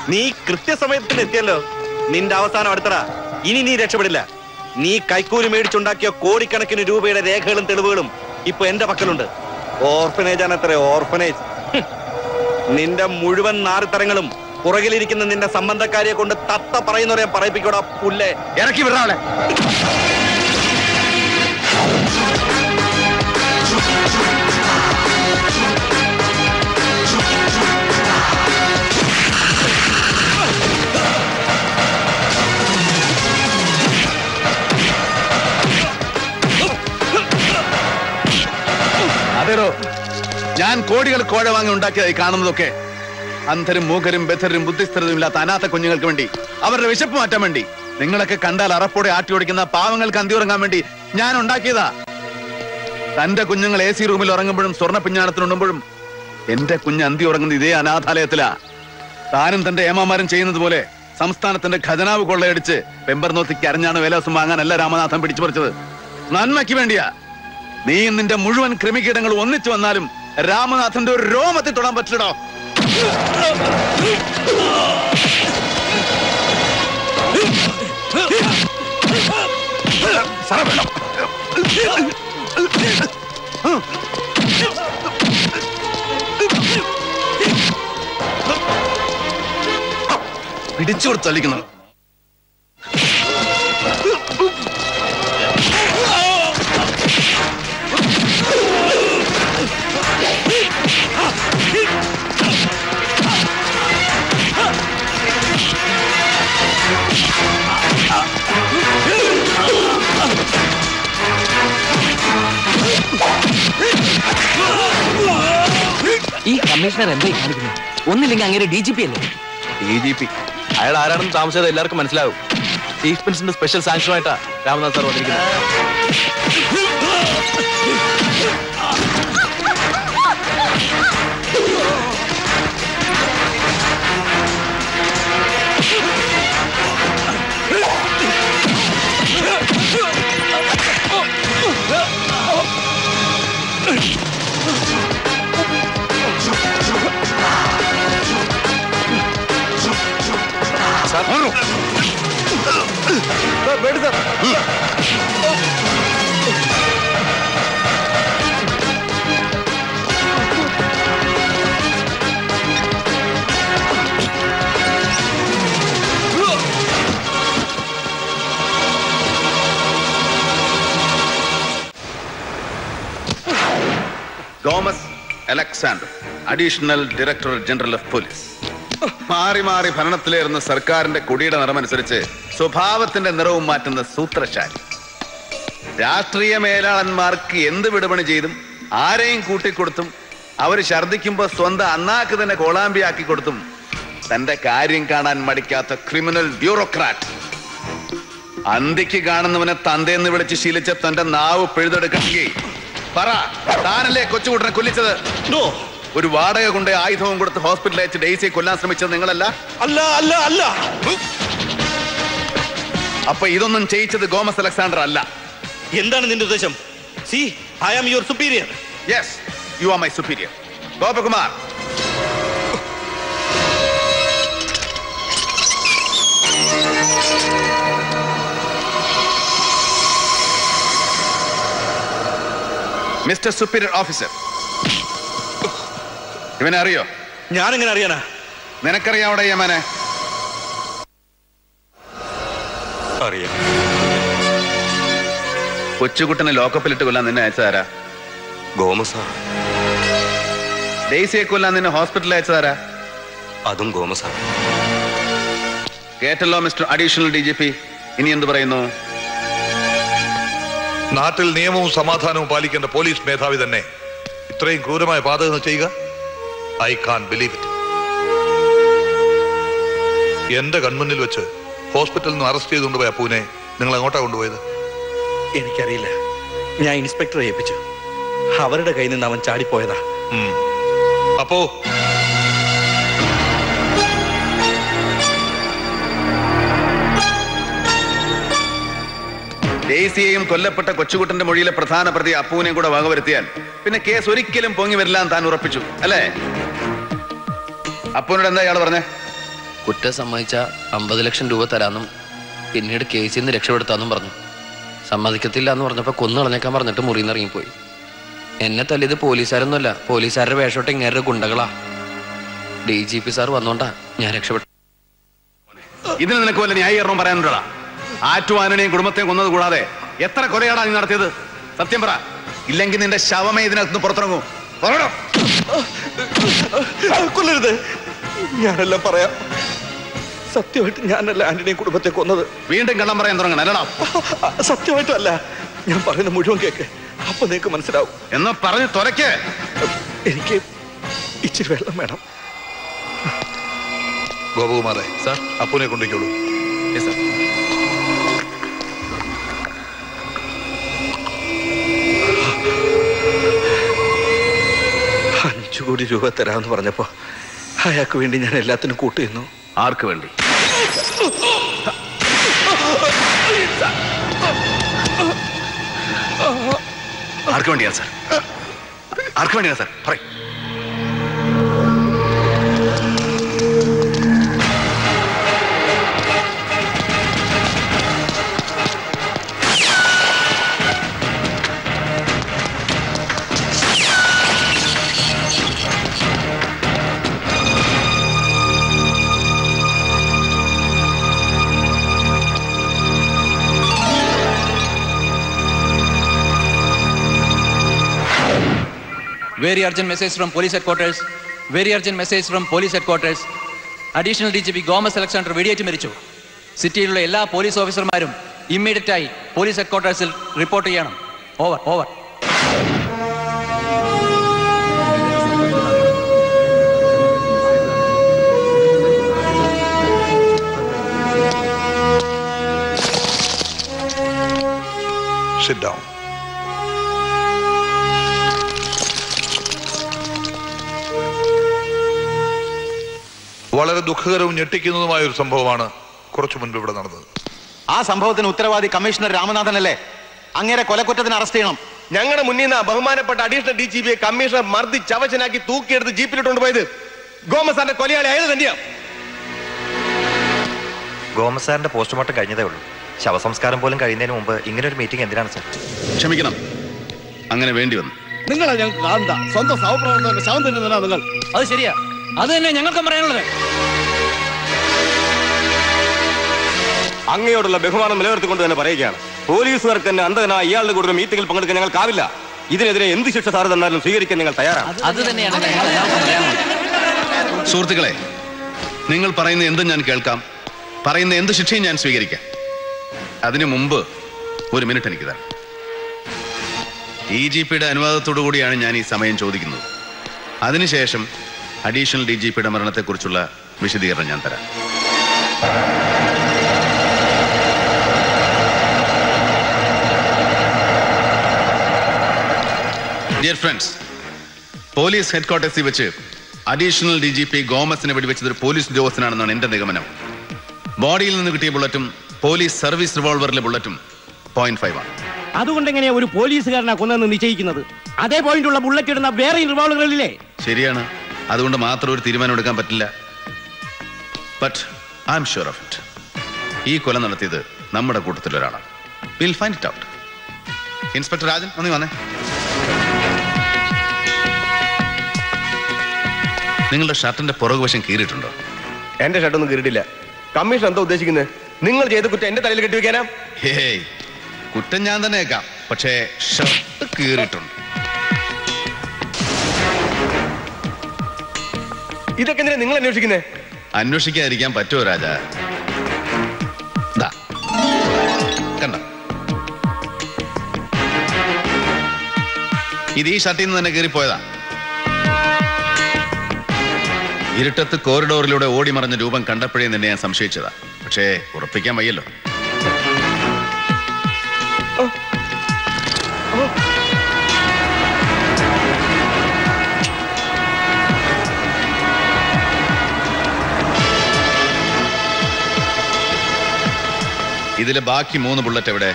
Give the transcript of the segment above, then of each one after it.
നീ കൃത്യസമയത്തിന് എത്തിയല്ലോ നിന്റെ അവസാനം അടുത്തടാ ഇനി നീ രക്ഷപ്പെടില്ല നീ കൈക്കൂലി മേടിച്ചുണ്ടാക്കിയ കോടിക്കണക്കിന് രൂപയുടെ രേഖകളും തെളിവുകളും ഇപ്പൊ എന്റെ പക്കലുണ്ട് ഓർഫനേജ് ആണ് അത്ര ഓർഫനേജ് ഹും. നിന്റെ മുഴുവൻ നാറിത്തരങ്ങളും പുറകിലിരിക്കുന്ന നിന്റെ സംബന്ധക്കാരിയെ കൊണ്ട് തത്ത പറയുന്നവരെ പറയിപ്പിക്കൂടാ പുല്ലേ ഇറക്കി വിടാവളെ അതേടോ ഞാൻ കോടികൾ കോഴ വാങ്ങി ഉണ്ടാക്കിയതായി കാണുന്നതൊക്കെ അന്ധരും മൂകരും ബദ്ധരും ബുദ്ധിസ്ഥിരതയും ഇല്ലാത്ത അനാഥ കുഞ്ഞുങ്ങൾക്ക് വേണ്ടി അവരുടെ വിശപ്പ് മാറ്റാൻ വേണ്ടി നിങ്ങളൊക്കെ കണ്ടാൽ അറപ്പോടെ ആട്ടി ഓടിക്കുന്ന പാവങ്ങൾക്ക് അന്തി ഉറങ്ങാൻ വേണ്ടി ഞാൻ ഉണ്ടാക്കിയതാ തന്റെ കുഞ്ഞുങ്ങൾ എ സി റൂമിൽ ഉറങ്ങുമ്പോഴും സ്വർണ്ണ പിഞ്ഞാണത്തിനുണ്ടുമ്പോഴും എന്റെ കുഞ്ഞ് അന്തി ഉറങ്ങുന്നത് ഇതേ അനാഥാലയത്തിലാ താനും തന്റെ ഏമാമാരും ചെയ്യുന്നത് പോലെ സംസ്ഥാനത്തിന്റെ ഖജനാവ് കൊള്ളയടിച്ച് പെമ്പർനോത്തിക്ക് അരഞ്ഞാണ് വേലവസം വാങ്ങാനല്ല രാമനാഥൻ പിടിച്ചു പറിച്ചത് നന്മയ്ക്ക് വേണ്ടിയാ നീ നിന്റെ മുഴുവൻ ക്രിമികീടങ്ങൾ ഒന്നിച്ചു വന്നാലും രാമനാഥന്റെ ഒരു രോമത്തിൽ തൊടാൻ പറ്റില്ലടോ പിടിച്ചു കൊടുത്തളിക്കുന്നു ഈ കമ്മീഷണർ എന്തായി കാണിക്കുന്നത് ഒന്നില്ലെങ്കിൽ അങ്ങനെ ഡി ജി പി അല്ലേ ഡി ജി പി അയാൾ ആരാണെന്ന് താമസിച്ചത് എല്ലാവർക്കും മനസ്സിലാവും ചീഫ് മിനിസ്റ്ററിന്റെ സ്പെഷ്യൽ സാങ്ഷനുമായിട്ടാ രാമനാഥ് സാർ വന്നിരിക്കുന്നത് Thomas Alexander additional director general of police മാറി മാറി ഭരണത്തിലേറുന്ന സർക്കാരിന്റെ കൊടിയുടെ നിറമനുസരിച്ച് സ്വഭാവത്തിന്റെ നിറവും മാറ്റുന്ന സൂത്രശാലി രാഷ്ട്രീയ മേലാളന്മാർക്ക് എന്ത് വിടുപണി ചെയ്തും ആരെയും കൂട്ടിക്കൊടുത്തും അവർ ഛർദ്ദിക്കുമ്പോ സ്വന്തം അന്നാക്ക് തന്നെ കോളാമ്പിയാക്കി കൊടുത്തും തന്റെ കാര്യം കാണാൻ മടിക്കാത്ത ക്രിമിനൽ ബ്യൂറോക്രാറ്റ് അന്തിക്ക് കാണുന്നവനെ തന്തേന്ന് വിളിച്ച് ശീലിച്ച തന്റെ നാവ് പിഴുതെടുക്കണമെങ്കിൽ പറ താനല്ലേ കൊച്ചുകുട്ടനെ കൊല്ലിച്ചത് ഒരു വാടക കൊണ്ട് ആയുധവും കൊടുത്ത് ഹോസ്പിറ്റലിൽ അയച്ച് ഡെയ്സിയെ കൊല്ലാൻ ശ്രമിച്ചത് നിങ്ങളല്ല അല്ല അല്ല അല്ല അപ്പൊ ഇതൊന്നും ചെയ്യിച്ചത് ഗോമസ് അലക്സാണ്ടർ അല്ല എന്താണ് നിന്റെ ഉദ്ദേശം see I am your superior yes you are my superior Gopakumar mister superior officer ഇവനെ അറിയോ ഞാൻ എങ്ങനെ അറിയാനാ നിനക്കറിയാവിടെ യമനെ അറിയാം കൊച്ചുകുട്ടനെ ലോക്കപ്പിലിട്ട് കൊല്ലാൻ നിന്നെ അയച്ചതാരാ ഗോമസ ഡെയ്സിയെ കൊല്ലാൻ നിന്നെ ഹോസ്പിറ്റലിൽ അയച്ചതാരാ അതും ഗോമസ കേട്ടല്ലോ mister additional D G P ഇനി എന്ത് പറയുന്നു നാട്ടിൽ നിയമവും സമാധാനവും പാലിക്കേണ്ട പോലീസ് മേധാവി തന്നെ ഇത്രയും ക്രൂരമായ പാതകം ചെയ്യുക ഐ കാൺ ബിലീവ് ഇറ്റ് എന്റെ കൺമുന്നിൽ വെച്ച് ഹോസ്പിറ്റലിൽ നിന്ന് അറസ്റ്റ് ചെയ്തുകൊണ്ടുപോയ അപ്പൂനെ നിങ്ങൾ എങ്ങോട്ടാ കൊണ്ടുപോയത് എനിക്കറിയില്ല ഞാൻ ഇൻസ്പെക്ടറെ ഏൽപ്പിച്ചു അവരുടെ കയ്യിൽ നിന്ന് അവൻ ചാടിപ്പോയതാ ഉം. അപ്പോ ഡെയ്സിയെയും കൊല്ലപ്പെട്ട കൊച്ചുകുട്ടന്റെ മൊഴിയിലെ പ്രധാന പ്രതി അപ്പുവിനെയും കൂടെ വകവരുത്തിയാൽ പിന്നെ കേസ് ഒരിക്കലും പൊങ്ങി വരില്ല എന്ന് താൻ ഉറപ്പിച്ചു അല്ലേ അപ്പുവിനോട് എന്താ ഇയാൾ പറഞ്ഞേ കുറ്റം സമ്മതിച്ച അമ്പത് ലക്ഷം രൂപ തരാമെന്നും പിന്നീട് കേസിൽ നിന്ന് രക്ഷപ്പെടുത്താമെന്നും പറഞ്ഞു സമ്മതിക്കത്തില്ല എന്ന് പറഞ്ഞപ്പോൾ കൊന്നു കളഞ്ഞേക്കാൻ പറഞ്ഞിട്ട് മുറിയിൽ നിന്ന് ഇറങ്ങിപ്പോയി എന്നെ തല്ലിയത് പോലീസുകാരൊന്നുമല്ല പോലീസുകാരുടെ വേഷോട്ട് ഇങ്ങേരുടെ ഗുണ്ടകളാ ഡി ജി പി സാർ വന്നോണ്ടാ ഞാൻ രക്ഷപ്പെട്ടു ഇതിന് നിനക്ക് വല്ല ന്യായീകരണം പറയാനുണ്ടോടാ ആറ്റുവാനനെയും കുടുംബത്തെയും കൊന്നത് കൂടാതെ എത്ര കൊലയാടാ നീ നടത്തിയത് സത്യം പറ ഇല്ലെങ്കിൽ നിന്റെ ശവമേ ഇതിനകത്ത് പുറത്തിറങ്ങൂ പറയണോ കൊല്ലരുത് ഞാനെല്ലാം പറയാം സത്യമായിട്ട് ഞാനല്ല ആന്റണിയും കുടുംബത്തെ കൊന്നത് വീണ്ടും കള്ളം പറയാൻ തുടങ്ങണം അല്ലടാ സത്യമായിട്ടല്ല ഞാൻ പറയുന്ന മുഴുവൻ കേക്ക് അപ്പൊ നിനക്ക് മനസ്സിലാവും എന്ന് പറഞ്ഞ് തുരക്ക് എനിക്ക് ഇച്ചിരി വെള്ളം വേണം ഗോപകുമാറെ സാർ അപ്പുനെ കൊണ്ടിരിക്കോളൂ യെസ് സാർ അഞ്ചു കോടി രൂപ തരാമെന്ന് പറഞ്ഞപ്പോ അയാൾക്ക് വേണ്ടി ഞാൻ എല്ലാത്തിനും കൂട്ടിയിരുന്നു ആർക്ക് വേണ്ടി ആർക്ക് വേണ്ടിയാണ് സാർ ആർക്ക് വേണ്ടിയാണ് സാർ പറയും Very urgent message from police headquarters. Very urgent message from police headquarters. Additional D G P Gomez Alexander വെടിയേറ്റ് മരിച്ചു സിറ്റിയിലുള്ള എല്ലാ പോലീസ് ഓഫീസർമാരും ഇമ്മീഡിയറ്റ് ആയി പോലീസ് ഹെഡ്ക്വാർട്ടേഴ്സിൽ റിപ്പോർട്ട് ചെയ്യണം ഓവർ ഓവർ സിറ്റ് ഡൗൺ വളരെ ദുഃഖകരവും ഞെട്ടിക്കുന്നതുമായ ഒരു സംഭവമാണ് കുറച്ചു മുൻപ് ഇവിടെ നടന്നത് ആ സംഭവത്തിന് ഉത്തരവാദി കമ്മീഷണർ രാമനാഥനല്ലേ അങ്ങേരെ കൊലക്കുറ്റത്തിന് അറസ്റ്റ് ചെയ്യണം ഞങ്ങളുടെ മുന്നിൽ നിന്ന് ബഹുമാനപ്പെട്ട അഡീഷണൽ ഡി ജി പിയെ കമ്മീഷണർ മർദ്ദി ചവച്ചനാക്കി തൂക്കിയെടുത്ത് ജീപ്പിലിട്ടുകൊണ്ട് പോയത് ഗോമസാറിന്റെ കൊലയാളി അയാൾ തന്നെയാ ഗോമസാറിന്റെ പോസ്റ്റ്മോർട്ടം കഴിഞ്ഞതേ ഉള്ളൂ ശവസംസ്കാരം പോലും കഴിയുന്നതിന് മുമ്പ് ഇങ്ങനെ ഒരു മീറ്റിംഗ് എന്തിനാണ് സാർ ക്ഷമിക്കണം അങ്ങനെ വേണ്ടി വന്നു നിങ്ങളെ ഞങ്ങൾക്ക് കാണണ്ട സ്വന്തം സഹപ്രവർത്തകന്റെ ശവം തന്നെ നിങ്ങൾ അത് ശരിയാ അത് തന്നെ ഞങ്ങൾക്കും പറയാനുള്ളത് അങ്ങയോടുള്ള ബഹുമാനം നിലനിർത്തിക്കൊണ്ട് തന്നെ പറയുകയാണ് പോലീസുകാർക്ക് തന്നെ അന്ധനായ ഇയാളുടെ കൂടെ ഒരു മീറ്റിംഗിൽ പങ്കെടുക്കാൻ ഞങ്ങൾക്കാവില്ല ഇതിനെതിരെ എന്ത് ശിക്ഷ സാറ് തന്നാലും സ്വീകരിക്കാൻ ഞങ്ങൾ തയ്യാറാണ് അത് തന്നെയാണ് ഞങ്ങൾ എല്ലാവർക്കും പറയാനുള്ളത് സുഹൃത്തുക്കളെ നിങ്ങൾ പറയുന്ന എന്തും ഞാൻ കേൾക്കാം പറയുന്ന എന്ത് ശിക്ഷയും ഞാൻ സ്വീകരിക്കാം അതിനു മുമ്പ് ഒരു മിനിറ്റ് എനിക്ക് തരാം ഡി ജി പിയുടെ അനുവാദത്തോടു കൂടിയാണ് ഞാൻ ഈ സമയം ചോദിക്കുന്നത് അതിനുശേഷം അഡീഷണൽ ഡി ജി പിയുടെ മരണത്തെക്കുറിച്ചുള്ള വിശദീകരണം ഞാൻ തരാം ഡിയർ ഫ്രണ്ട്സ് പോലീസ് ഹെഡ്ക്വാർട്ടേഴ്സിൽ വെച്ച് അഡീഷണൽ ഡി ജി പി ഗോമസിനെ വെടിവെച്ചത് ഒരു പോലീസ് ഉദ്യോഗസ്ഥനാണെന്നാണ് എന്റെ നിഗമനം ബോഡിയിൽ നിന്ന് കിട്ടിയ ബുള്ളറ്റും പോലീസ് സർവീസ് റിവോൾവറിലെ ബുള്ളറ്റും പോയിന്റ് ഫൈവ് ആണ് അതുകൊണ്ട് എങ്ങനെയാ ഒരു പോലീസുകാരനെ കൊന്നെന്ന് നിശ്ചയിക്കുന്നത് അതേ പോയിന്റുള്ള ബുള്ളറ്റ് ഇടുന്ന വേറെ റിവോൾവറുകളില്ലേ ശരിയാണ് അതുകൊണ്ട് മാത്രം ഒരു തീരുമാനം എടുക്കാൻ പറ്റില്ല but I'm sure of it ഈ കൊല നടത്തിയത് നമ്മുടെ കൂട്ടത്തിലൊരാളാണ് will find it out inspector Rajan ഒന്ന് വന്നേ നിങ്ങളുടെ ഷർട്ടിന്റെ പുറകുവശം കീറിയിട്ടുണ്ടോ എന്റെ ഷർട്ടൊന്നും കീറിയിട്ടില്ല കമ്മീഷൻ എന്താ ഉദ്ദേശിക്കുന്നത് നിങ്ങൾ ചെയ്ത കുറ്റം എന്റെ തലയിൽ കെട്ടിവെക്കാനാ ഹേയ് കുറ്റം ഞാൻ തന്നെ ഏക്കാം പക്ഷേ ഷർട്ട് കീറിയിട്ടുണ്ട് ഇതൊക്കെ എന്തിനാ നിങ്ങൾ അന്വേഷിക്കുന്നേ അന്വേഷിക്കാതിരിക്കാൻ പറ്റുമോ രാജ ദാ. കണ്ടോ ഇത് ഈ ഷർട്ടിൽ നിന്ന് തന്നെ കീറിപ്പോയതാ ഇരുട്ടത്ത് കോറിഡോറിലൂടെ ഓടി മറഞ്ഞ രൂപം കണ്ടപ്പോഴേ നിന്നെ ഞാൻ സംശയിച്ചതാ പക്ഷേ ഉറപ്പിക്കാൻ വയ്യല്ലോ ഇതിലെ ബാക്കി മൂന്ന് ബുള്ളറ്റ് എവിടെ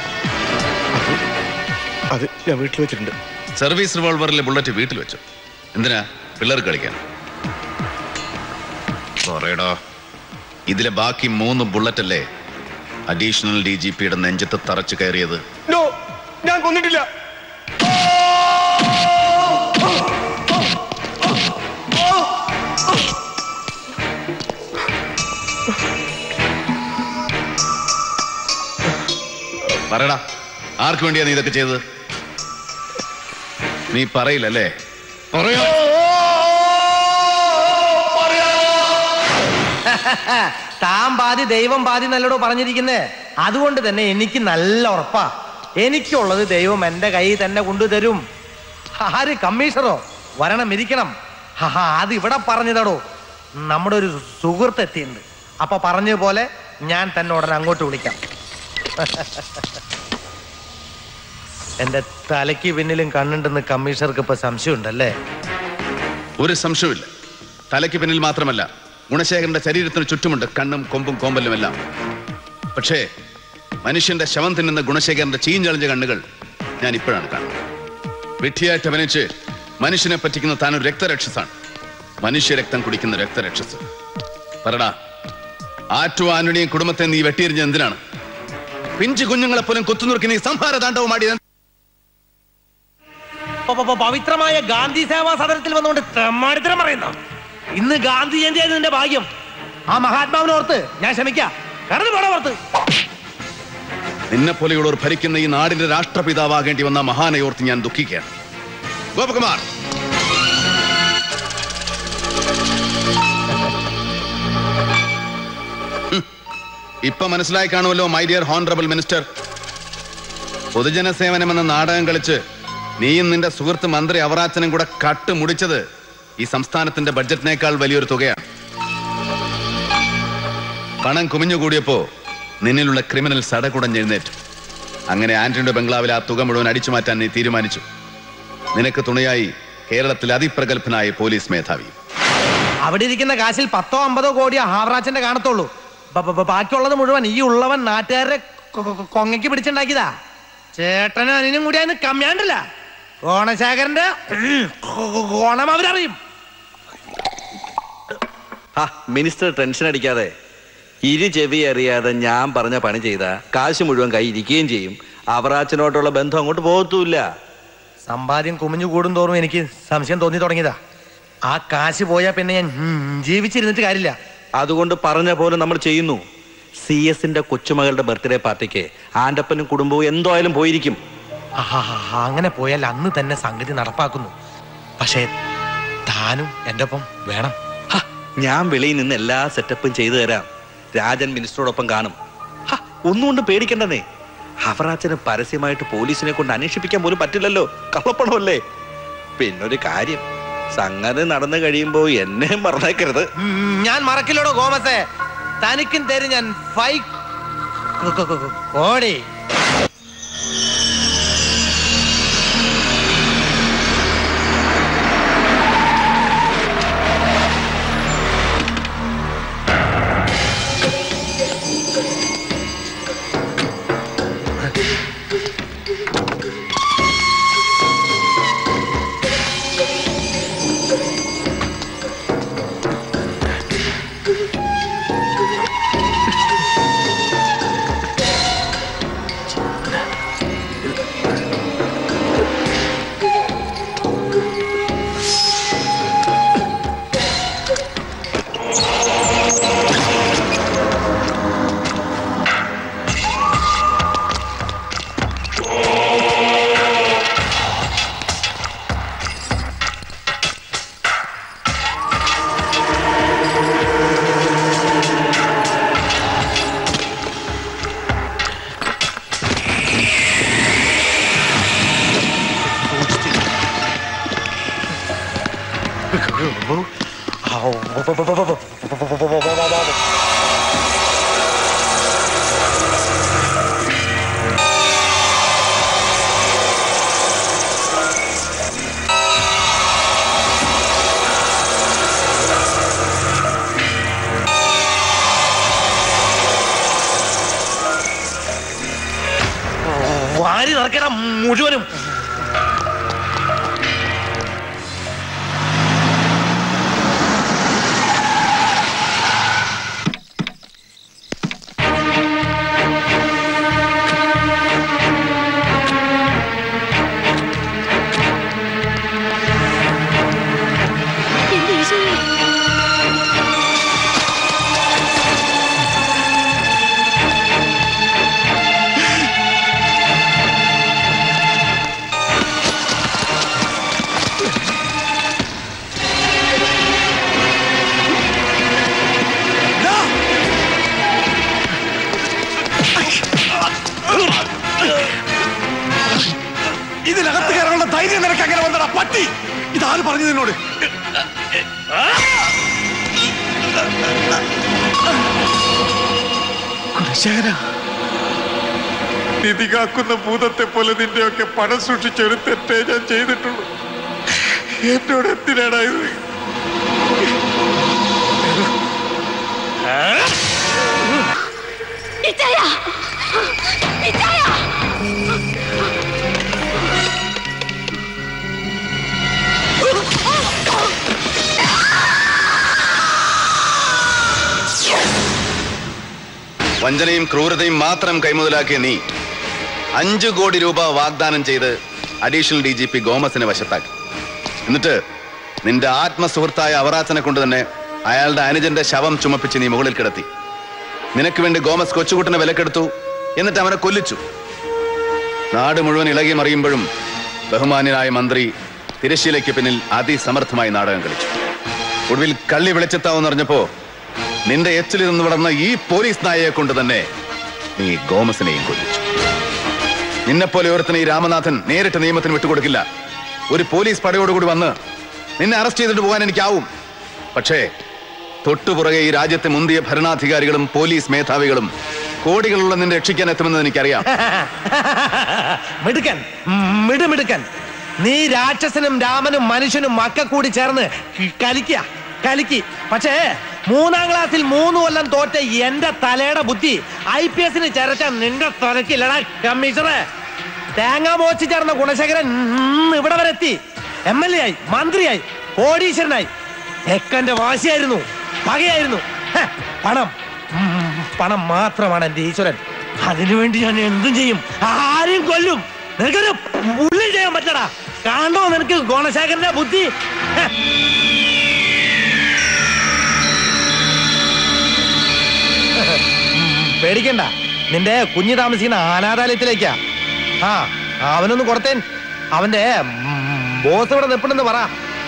അത് ഞാൻ വീട്ടിൽ വെച്ചിട്ടുണ്ട് സർവീസ് റിവോൾവറിലെ ബുള്ളറ്റ് വീട്ടിൽ വെച്ചു എന്തിനാ പിള്ളേർ കളിക്കാൻ പറയടോ ഇതിലെ ബാക്കി മൂന്ന് ബുള്ളറ്റ് അല്ലേ അഡീഷണൽ ഡി ജി പിയുടെ നെഞ്ചത്ത് തറച്ചു കയറിയത് നോ ഞാൻ കൊന്നിട്ടില്ല പറയടാ ആർക്ക് വേണ്ടിയാ നീ ഇതൊക്കെ ചെയ്തത് നീ പറയില്ലല്ലേ പറയാ താൻ പാതി ദൈവം പാതി നല്ലടോ പറഞ്ഞിരിക്കുന്നേ അതുകൊണ്ട് തന്നെ എനിക്ക് നല്ല ഉറപ്പാ എനിക്കുള്ളത് ദൈവം എന്റെ കയ്യിൽ തന്നെ കൊണ്ടുതരും ആര് കമ്മീഷണറോ വരണം ഇരിക്കണം ഹാ അത് ഇവിടെ പറഞ്ഞതടോ നമ്മുടെ ഒരു സുഹൃത്ത് എത്തിയിട്ടുണ്ട് അപ്പൊ പറഞ്ഞ പോലെ ഞാൻ തന്നെ ഉടനെ അങ്ങോട്ട് വിളിക്കാം എന്റെ തലയ്ക്ക് പിന്നിലും കണ്ണുണ്ടെന്ന് കമ്മീഷണർക്ക് ഇപ്പൊ സംശയമുണ്ടല്ലേ ഒരു സംശയമില്ല തലയ്ക്ക് പിന്നിൽ മാത്രമല്ല ഗുണശേഖരന്റെ ശരീരത്തിന് ചുറ്റുമുണ്ട് കണ്ണും കൊമ്പും കോമ്പലും എല്ലാം പക്ഷേ മനുഷ്യന്റെ ശവം തിന്നുന്ന ഗുണശേഖരന്റെ ചീഞ്ഞളിഞ്ഞ കണ്ണുകൾ ഞാൻ ഇപ്പോഴാണ് കാണുന്നത് വിഡ്ഢിയായിട്ട് അഭിനയിച്ച് മനുഷ്യനെ പറ്റിക്കുന്ന താനൊരു രക്തരക്ഷസാണ് മനുഷ്യരക്തം കുടിക്കുന്ന രക്തരക്ഷസ് പറടാ ആറ്റു ആന്റണിയും കുടുംബത്തെ നീ വെട്ടിയെറിഞ്ഞ എന്തിനാണ് പിഞ്ചു കുഞ്ഞുങ്ങളെ പോലും കുത്തുനുറുക്കി നീ സംഹാര താണ്ഡവമാടിയത് പ- പ- പവിത്രമായ ഗാന്ധി സേവാ സദനത്തിൽ വന്നുകൊണ്ട് തെമ്മാടിത്തരം പറയുന്ന ഇന്ന് ഗാന്ധി ജയന്തി ആയിരുന്നു നിന്റെ ഭാഗ്യം ആ മഹാത്മാവിനെ ഓർത്ത് ഞാൻ ക്ഷമിക്കാം കടന്നു പോടാ പുറത്ത് നിന്നെ പോലെയുള്ളവർ ഭരിക്കുന്ന ഈ നാടിന്റെ രാഷ്ട്രപിതാവാകേണ്ടി വന്ന മഹാനയോർത്ത് ഞാൻ ദുഃഖിക്കുകയാണ് ഗോപകുമാർ ഹും. ഇപ്പൊ മനസ്സിലായി കാണുമല്ലോ മൈ ഡിയർ ഹോണറബിൾ മിനിസ്റ്റർ പൊതുജന സേവനം എന്ന നാടകം കളിച്ച് നീയും നിന്റെ സുഹൃത്ത് മന്ത്രി അവറാച്ചനും കൂടെ കട്ട് മുടിച്ചത് ഈ സംസ്ഥാനത്തിന്റെ ബഡ്ജറ്റിനേക്കാൾ വലിയൊരു തുകയാണ് പണം കുമിഞ്ഞുകൂടിയപ്പോ നിന്നിലുള്ള ക്രിമിനൽ സടകുടഞ്ഞെഴുന്നേറ്റു അങ്ങനെ ആന്റണിയുടെ ബംഗ്ലാവിൽ ആ തുക മുഴുവൻ അടിച്ചു മാറ്റാൻ നീ തീരുമാനിച്ചു നിനക്ക് തുണയായി കേരളത്തിൽ അതിപ്രഗത്ഭനായ പോലീസ് മേധാവി അവിടെ ഇരിക്കുന്ന കാശിൽ പത്തോ അമ്പതോ കോടി ഹാവറാച്ചന്റെ കാണത്തുള്ളൂ ബ- ബ- ബ- ബാക്കിയുള്ളത് മുഴുവൻ ഈ ഉള്ളവൻ നാട്ടുകാരെ കൊ- കൊ- കൊങ്ങയ്ക്ക് പിടിച്ചുണ്ടാക്കിയതാ ചേട്ടനും അനിനും കൂടി അതിന് കമ്മിയാണ്ടില്ല കോണശേഖരന്റെ കോണം അവരറിയും ആ മിനിസ്റ്റർ ടെൻഷൻ അടിക്കാതെ ഇരു ചെവി അറിയാതെ ഞാൻ പറഞ്ഞ പണി ചെയ്ത കാശ് മുഴുവൻ കൈ ഇരിക്കുകയും ചെയ്യും അവറാച്ചനോട്ടുള്ള ബന്ധം അങ്ങോട്ട് പോകത്തുമില്ല സമ്പാദ്യം കുമിഞ്ഞു കൂടും തോറും എനിക്ക് സംശയം തോന്നി തുടങ്ങിയതാ ആ കാശ് പോയാ പിന്നെ ഞാൻ ഉം, ജീവിച്ചിരുന്നിട്ട് കാര്യമില്ല അതുകൊണ്ട് പറഞ്ഞ പോലെ നമ്മൾ ചെയ്യുന്നു സി എസിന്റെ കൊച്ചുമകളുടെ ബർത്ത്ഡേ പാർട്ടിക്ക് ആന്റപ്പനും കുടുംബവും എന്തായാലും പോയിരിക്കും ആഹാ, അങ്ങനെ പോയാൽ അന്ന് തന്നെ സംഗതി നടപ്പാക്കുന്നു പക്ഷേ താനും എൻ്റെ ഒപ്പം വേണം ഹ, ഞാൻ വെളിയിൽ നിന്ന് എല്ലാ സെറ്റപ്പും ചെയ്തു തരാം രാജൻ മിനിസ്റ്ററോടൊപ്പം കാണും ഹ, ഒന്നുകൊണ്ട് പേടിക്കണ്ടെന്നേ അവറാച്ചന് പരസ്യമായിട്ട് പോലീസിനെ കൊണ്ട് അന്വേഷിപ്പിക്കാൻ പോലും പറ്റില്ലല്ലോ കള്ളപ്പണമല്ലേ പിന്നൊരു കാര്യം സംഗതി നടന്നു കഴിയുമ്പോ എന്നെ മറന്നേക്കരുത് ഉം, ഞാൻ മറക്കില്ലടോ ഗോമസേ തനിക്കും തരും ഞാൻ ഫൈവ് കോടി വാരി നിറക്കണം മുഴുവനും ഇതിനകത്ത് കയറാനുള്ള ധൈര്യം നിനക്ക് അങ്ങനെ വന്നടാ പട്ടി ഇതാര് പറഞ്ഞു നിന്നോട് കുലശേഖര നിധി കാക്കുന്ന ഭൂതത്തെ പോലെ നിന്റെയൊക്കെ പണം സൂക്ഷിച്ച ഒരു തെറ്റേ ഞാൻ ചെയ്തിട്ടുള്ളൂ എന്നോട് എന്തിനാടാ ഇത് ഇച്ചായ ഇച്ചായ വഞ്ചനയും ക്രൂരതയും മാത്രം കൈമുതലാക്കിയ നീ അഞ്ചു കോടി രൂപ വാഗ്ദാനം ചെയ്ത് അഡീഷണൽ ഡി ജി പി ഗോമസിനെ വശത്താക്കി എന്നിട്ട് നിന്റെ ആത്മസുഹൃത്തായ അവറാച്ചനെ കൊണ്ട് തന്നെ അയാളുടെ അനുജന്റെ ശവം ചുമപ്പിച്ച് നീ മുകളിൽ കിടത്തി നിനക്ക് വേണ്ടി ഗോമസ് കൊച്ചുകുട്ടനെ വിലക്കെടുത്തു എന്നിട്ട് അവനെ കൊല്ലിച്ചു നാട് മുഴുവൻ ഇളകി മറിയുമ്പോഴും ബഹുമാന്യനായ മന്ത്രി തിരശ്ശീലയ്ക്ക് പിന്നിൽ അതിസമർത്ഥമായി നാടകം കളിച്ചു ഒടുവിൽ കള്ളി വിളിച്ചെത്താവെന്നറിഞ്ഞപ്പോ നിന്റെ എച്ചിൽ നിന്ന് വളർന്ന ഈ പോലീസ് നായയെ കൊണ്ട് തന്നെ നീ ഗോമസിനെയും കൊല്ലിച്ചു നിന്നെപ്പോലെ ഒരുത്തനെ ഈ രാമനാഥൻ നേരിട്ട് നിയമത്തിന് വിട്ടുകൊടുക്കില്ല ഒരു പോലീസ് പടയോടുകൂടി വന്ന് നിന്നെ അറസ്റ്റ് ചെയ്തിട്ട് പോകാൻ എനിക്കാവും പക്ഷേ തൊട്ടുപുറകെ ഈ രാജ്യത്തെ മുന്തിയ ഭരണാധികാരികളും പോലീസ് മേധാവികളും കോടികളുള്ള നിന്നെ രക്ഷിക്കാൻ എത്തുമെന്ന് എനിക്കറിയാം മിടുക്കൻ ഉം, മിടുമിടുക്കൻ നീ രാക്ഷസനും രാമനും മനുഷ്യനും മക്ക കൂടി ചേർന്ന് കലിക്ക കലിക്കി പക്ഷേ മൂന്നാം ക്ലാസ്സിൽ മൂന്ന് കൊല്ലം തോറ്റ എന്റെ തലയുടെ ബുദ്ധി ഐ പി എസിന് ചേർച്ച നിന്റെ തലക്കില്ലടാ കമ്മീഷണറെ തേങ്ങ മോച്ചി ചേർന്ന ഗുണശേഖരൻ ഇന്ന് ഇവിടെ വരെ എത്തി എം എൽ എ ആയി മന്ത്രിയായി കോടീശ്വരനായി തെക്കന്റെ വാശിയായിരുന്നു പകയായിരുന്നു ഹെ, പണം ഉം, പണം മാത്രമാണ് എന്റെ ഈശ്വരൻ അതിനുവേണ്ടി ഞാൻ എന്തും ചെയ്യും ആരെയും കൊല്ലും നിനക്കൊരു ഉള്ളിൽ ചെയ്യാൻ പറ്റടാ കാണോ നിനക്ക് ഗുണശേഖരന്റെ ബുദ്ധി ഹെ. ഉം, പേടിക്കണ്ട നിന്റെ കുഞ്ഞു താമസിക്കുന്ന അനാഥാലയത്തിലേക്കാ ആ അവനൊന്ന് കൊടുത്തേൻ അവന്റെ ബോസ് ഇവിടെ നിൽപ്പണെന്ന് പറ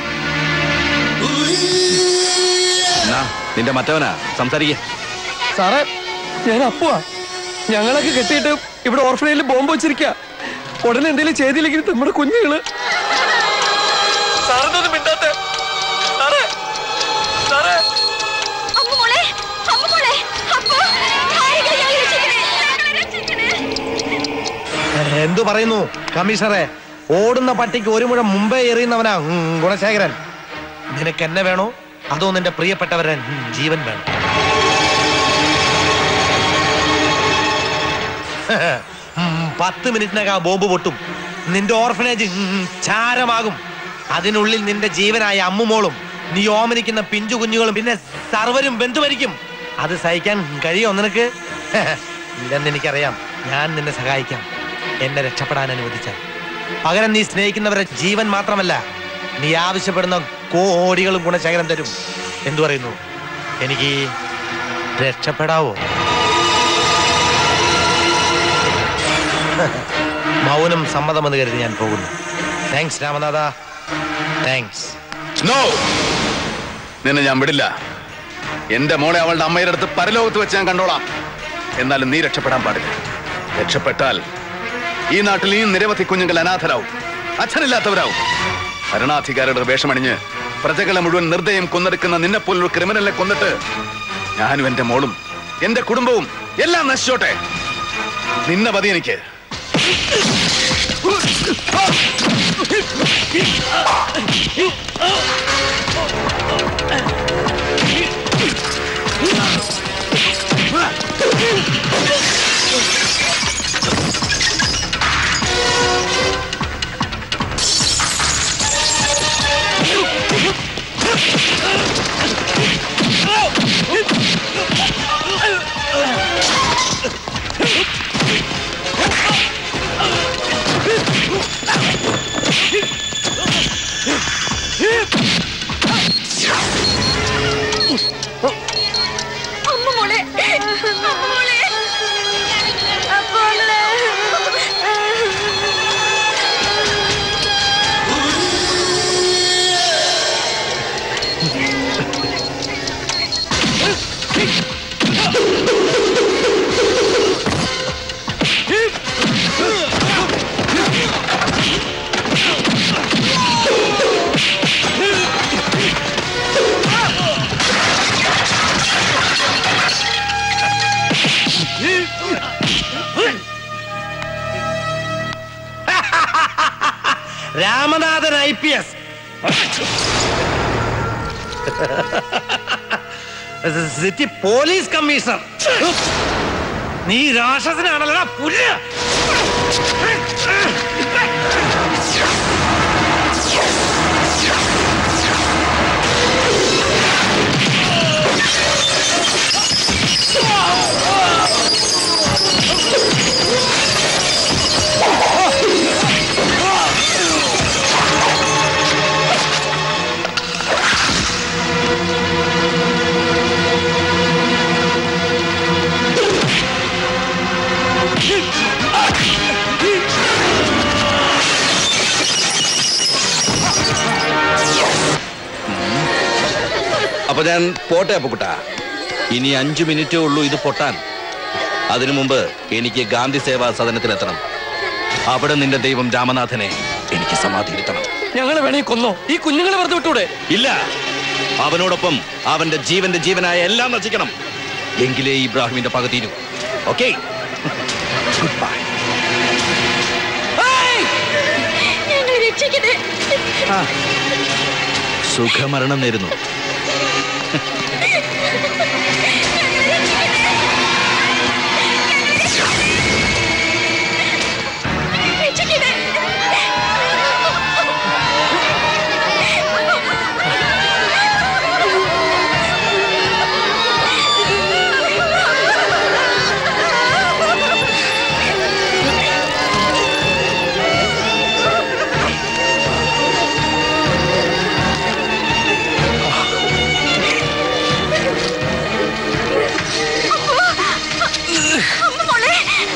എന്നാ, നിന്റെ മറ്റവനാ സംസാരിക്കേ സാറേ ഞാൻ അപ്പുവാ ഞങ്ങളൊക്കെ കെട്ടിയിട്ട് ഇവിടെ ഓർഫനേജിൽ ബോംബ് വെച്ചിരിക്കുക ഉടനെ എന്തെങ്കിലും ചെയ്തില്ലെങ്കിൽ നമ്മുടെ കുഞ്ഞുങ്ങള് സാറെന്തൊന്നും മിണ്ടാത്തെ സാറേ സാറേ അമ്മുമോളെ അമ്മുമോളെ അപ്പു ആരെങ്കിലും ഞങ്ങളെ രക്ഷിക്കണേ ഞങ്ങളെ രക്ഷിക്കണേ എന്തു പറയുന്നു കമ്മീഷണറെ ഓടുന്ന പട്ടിക്ക് ഒരു മുഴം മുമ്പേ എറിയുന്നവനാ ഉം, ഗുണശേഖരൻ നിനക്ക് എന്നെ വേണോ അതോ നിന്റെ പ്രിയപ്പെട്ടവരെ ഉം, ജീവൻ വേണം ഉം, പത്ത് മിനിറ്റിനകം ആ ബോംബ് പൊട്ടും നിന്റെ ഓർഫനേജ് ഉം, ചാരമാകും അതിനുള്ളിൽ നിന്റെ ജീവനായ അമ്മുമോളും നീ ഓമനിക്കുന്ന പിഞ്ചു കുഞ്ഞുങ്ങളും പിന്നെ സർവരും ബന്ധുവരിക്കും അത് സഹിക്കാൻ കഴിയോ നിനക്ക് ഇല്ലെന്ന് എനിക്കറിയാം ഞാൻ നിന്നെ സഹായിക്കാം എന്നെ രക്ഷപ്പെടാൻ അനുവദിച്ചാൽ പകരം നീ സ്നേഹിക്കുന്നവരെ ജീവൻ മാത്രമല്ല നീ ആവശ്യപ്പെടുന്ന കോടികളും ഗുണശേഖരം തരും എന്തു പറയുന്നു എനിക്ക് രക്ഷപ്പെടാവോ മൗനം സമ്മതമെന്ന് കരുതി ഞാൻ പോകുന്നു താങ്ക്സ് രാമനാഥ താങ്ക്സ് നോ നിന്നെ ഞാൻ വിടില്ല എന്റെ മോളെ അവളുടെ അമ്മയുടെ അടുത്ത് പരലോകത്ത് വെച്ച് ഞാൻ കണ്ടോളാം എന്നാലും നീ രക്ഷപ്പെടാൻ പാടില്ല രക്ഷപ്പെട്ടാൽ ഈ നാട്ടിൽ ഈ നിരവധി കുഞ്ഞുങ്ങൾ അനാഥരാവും അച്ഛനില്ലാത്തവരാവും ഭരണാധികാരിയുടെ വേഷമണിഞ്ഞ് പ്രജകളെ മുഴുവൻ നിർദ്ദയം കൊന്നെടുക്കുന്ന നിന്നെപ്പോലൊരു ക്രിമിനലിനെ കൊന്നിട്ട് ഞാനും എന്റെ മോളും എന്റെ കുടുംബവും എല്ലാം നശിച്ചോട്ടെ നിന്നെ മതി എനിക്ക് അമ്മുമോളെ അമ്മുമോളെ Ramanathan I P S city police commissioner നീ രാക്ഷസനാണല്ലടാ പുല്ല് അപ്പൊ ഞാൻ പോട്ടെ അപ്പുക്കുട്ട ഇനി അഞ്ചു മിനിറ്റേ ഉള്ളൂ ഇത് പൊട്ടാൻ അതിനു മുമ്പ് എനിക്ക് ഗാന്ധി സേവാ സദനത്തിലെത്തണം അവിടെ നിന്റെ ദൈവം രാമനാഥനെ എനിക്ക് സമാധിയിരുത്തണം ഞങ്ങളെ വേണേ കൊന്നോ ഈ കുഞ്ഞുങ്ങളെ വെറുതെ വിട്ടൂടെ ഇല്ല അവനോടൊപ്പം അവന്റെ ജീവന്റെ ജീവനായ എല്ലാം നശിക്കണം എങ്കിലേ ഇബ്രാഹിമിന്റെ പക തീരൂ ഓക്കെ ഞങ്ങളെ രക്ഷിക്കണേ സുഖമരണം നേരുന്നു രക്ഷിക്കണേ അമ്മ മോളെ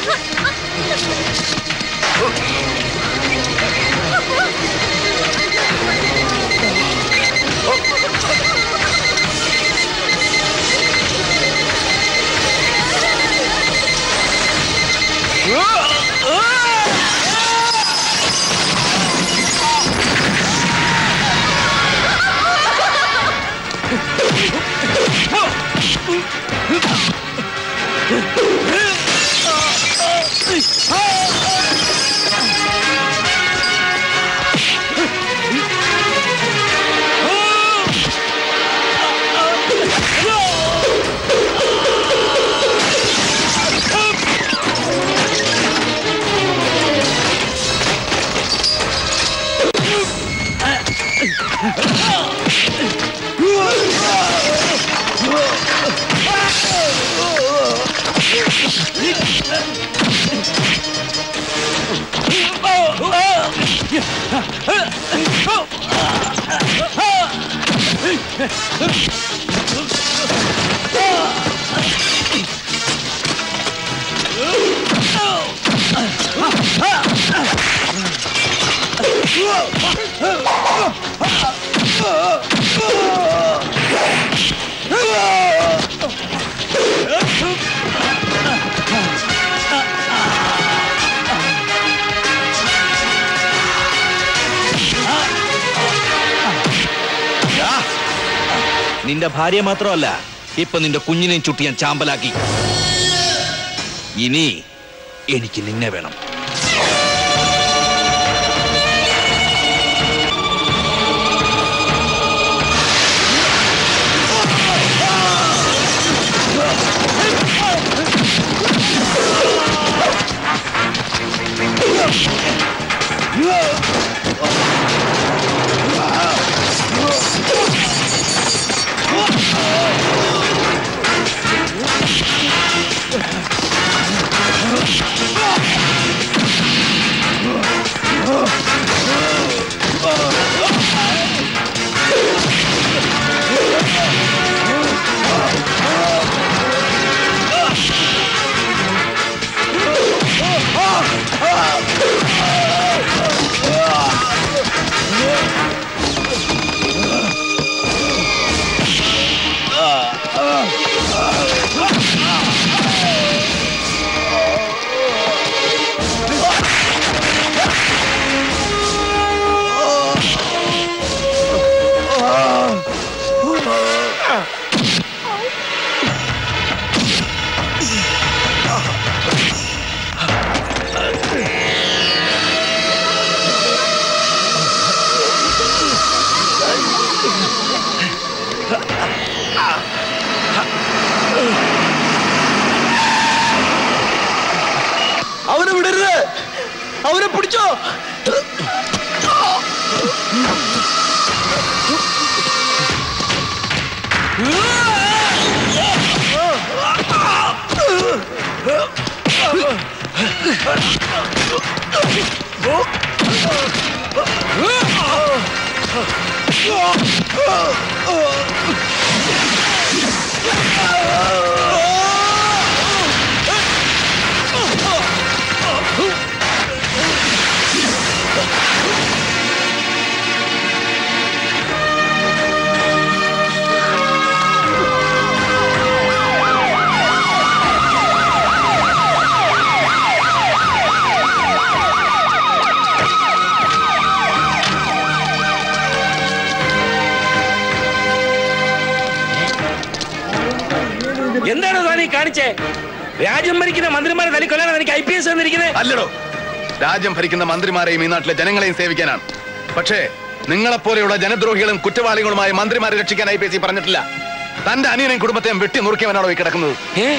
നിന്റെ ഭാര്യ മാത്രമല്ല ഇപ്പൊ നിന്റെ കുഞ്ഞിനെയും ചുട്ടി ഞാൻ ചാമ്പലാക്കി ഇനി എനിക്ക് നിന്നെ വേണം Ah! അവരെ പിടിച്ചോ എന്താണ് താൻ ഈ കാണിച്ചേ രാജ്യം ഭരിക്കുന്ന മന്ത്രിമാരെ തല്ലിക്കൊല്ലാനാണ് എനിക്ക് ഐ പി എസ് തന്നിരിക്കുന്നത് അല്ലടോ രാജ്യം ഭരിക്കുന്ന മന്ത്രിമാരെയും ഈ നാട്ടിലെ ജനങ്ങളെയും സേവിക്കാനാണ് പക്ഷേ നിങ്ങളെപ്പോലെയുള്ള ജനദ്രോഹികളും കുറ്റവാളികളുമായ മന്ത്രിമാരെ രക്ഷിക്കാൻ ഐ പി എസ് പറഞ്ഞിട്ടില്ല തന്റെ അനിയനെയും കുടുംബത്തെയും വെട്ടി നുറുക്കിയവനാണോ ഈ കിടക്കുന്നത്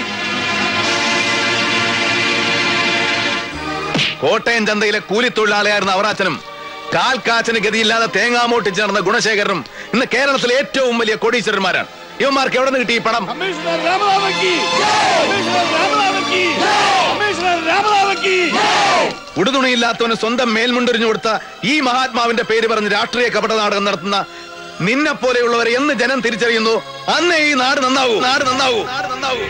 കോട്ടയം ചന്തയിലെ കൂലിത്തൊഴിലാളിയായിരുന്ന അവറാച്ചനും കാൽ കാച്ചിന് ഗതിയില്ലാതെ തേങ്ങാമോട്ടിച്ച് നടന്ന ഗുണശേഖരനും ഇന്ന് കേരളത്തിലെ ഏറ്റവും വലിയ കോടീശ്വരന്മാരാണ് ഇവന്മാർക്ക് എവിടെ നിന്ന് കിട്ടി ഈ പണം ഉടുതുണിയില്ലാത്തവന് സ്വന്തം മേൽമുണ്ടൊരിഞ്ഞു കൊടുത്ത ഈ മഹാത്മാവിന്റെ പേര് പറഞ്ഞ് രാഷ്ട്രീയ കപട നാടകം നടത്തുന്ന നിന്നെ പോലെയുള്ളവരെ എന്ന് ജനം തിരിച്ചറിയുന്നു അന്നേ ഈ നാട് നന്നാവൂ നാട് നന്നാവൂ നാട് നന്നാവൂ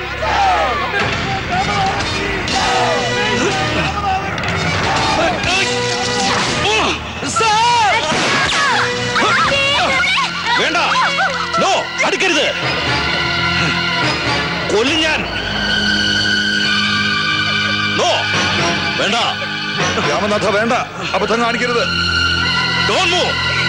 വേണ്ട നോ അടുക്കരുത് കൊല്ലും ഞാൻ നോ വേണ്ട രാമനാഥ വേണ്ട അബദ്ധം കാണിക്കരുത് Don't move.